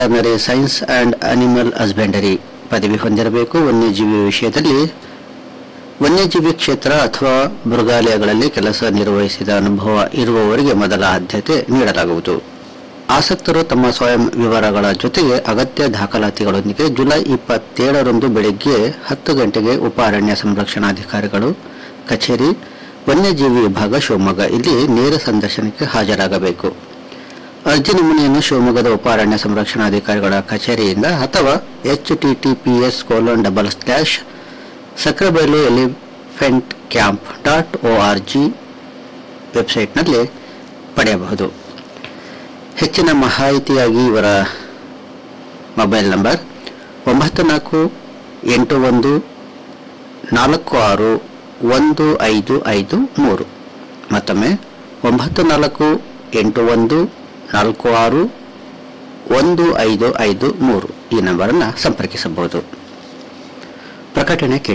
veterinary science and animal husbandry ಪದವಿ ಹೊಂದಿರಬೇಕು ವನ್ಯಜೀವಿ ವಿಷಯದಲ್ಲಿ ವನ್ಯಜೀವಿ ಕ್ಷೇತ್ರ ಅಥವಾ ಮೃಗಾಲಯಗಳಲ್ಲಿ ಕೆಲಸ ನಿರ್ವಹಿಸಿದ ಅನುಭವ ಇರುವವರಿಗೆ ಮೊದಲ ಆದ್ಯತೆ ನೀಡಲಾಗುವುದು ಆಸಕ್ತರು ತಮ್ಮ ಸ್ವಯಂ ವಿವರಗಳ ಜೊತೆಗೆ ಅಗತ್ಯ ದಾಖಲಾತಿಗಳೊಂದಿಗೆ ಜುಲೈ ಇಪ್ಪತ್ತೇಳರಂದು ಬೆಳಗ್ಗೆ ಹತ್ತು ಗಂಟೆಗೆ ಉಪ ಅರಣ್ಯ ಸಂರಕ್ಷಣಾಧಿಕಾರಿಗಳು ಕಚೇರಿ ವನ್ಯಜೀವಿ ವಿಭಾಗ ಶಿವಮೊಗ್ಗ ಇಲ್ಲಿ ನೇರ ಸಂದರ್ಶನಕ್ಕೆ ಹಾಜರಾಗಬೇಕು ಅರ್ಜಿ ನಮೂನೆಯನ್ನು ಶಿವಮೊಗ್ಗದ ಉಪ ಅರಣ್ಯ ಸಂರಕ್ಷಣಾಧಿಕಾರಿಗಳ ಕಚೇರಿಯಿಂದ ಅಥವಾ H T T P S colon double slash Sakrebailu elephant camp dot O R G ವೆಬ್ಸೈಟ್ನಲ್ಲಿ ಪಡೆಯಬಹುದು ಹೆಚ್ಚಿನ ಮಾಹಿತಿಯಾಗಿ ಇವರ ಮೊಬೈಲ್ ನಂಬರ್ ಒಂಬತ್ತು ನಾಲ್ಕು ಎಂಟು ಒಂದು ನಾಲ್ಕು ಆರು ಒಂದು ಐದು ಐದು ಮೂರು ಮತ್ತೊಮ್ಮೆ ಒಂಬತ್ತು ನಾಲ್ಕು ಎಂಟು ಒಂದು ನಾಲ್ಕು ಆರು ಒಂದು ಐದು ಐದು ಮೂರು ಈ ನಂಬರನ್ನು ಸಂಪರ್ಕಿಸಬಹುದು ಪ್ರಕಟಣೆ ಕೇಳಿ